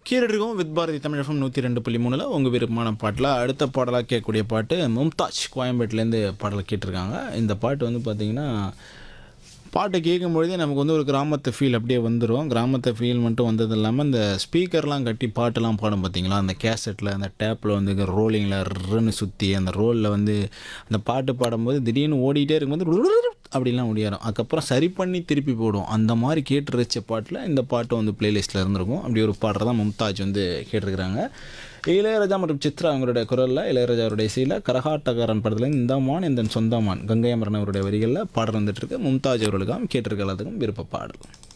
கீழடிக்கும் with Bharathi தமிழகம் நூற்றி ரெண்டு புள்ளி மூணில் உங்கள் விருப்பமான பாட்டில் அடுத்த பாடலாக கேட்கக்கூடிய பாட்டு மும்தாஜ் கோயம்பேட்டிலேருந்து பாடலை கேட்டிருக்காங்க இந்த பாட்டு வந்து பார்த்திங்கன்னா பாட்டை கேட்கும்பொழுதே நமக்கு வந்து ஒரு கிராமத்து ஃபீல் அப்படியே வந்துடும் கிராமத்து ஃபீல் மட்டும் வந்தது இல்லாமல் இந்த ஸ்பீக்கர்லாம் கட்டி பாட்டெல்லாம் பாடும் பார்த்தீங்களா அந்த கேசட்டில் அந்த டேப்பில் வந்து ரோலிங்கில் ரன்னு சுற்றி அந்த ரோலில் வந்து அந்த பாட்டு பாடும்போது திடீர்னு ஓடிட்டே இருக்கும்போது அப்படிலாம் முடியாடும் அதுக்கப்புறம் சரி பண்ணி திருப்பி போடும் அந்த மாதிரி கேட்டு ரசித்த பாட்டில் இந்த பாட்டு வந்து பிளேலிஸ்ட்டில் இருந்திருக்கும் அப்படி ஒரு பாடுறதான் தான் மும்தாஜ் வந்து கேட்டிருக்கிறாங்க இளையராஜா மற்றும் சித்ரா அவங்களுடைய குரலில் இளையராஜா அவருடைய இசையில் கரகாட்டக்காரன் படத்தில் இந்த மான் இந்த சொந்தமான் கங்கை அமரன் அவருடைய வரிகளில் பாடல் வந்துட்டு இருக்கு மும்தாஜ் அவர்களுக்கும் கேட்டிருக்கிறதுக்கும் விருப்ப பாடல்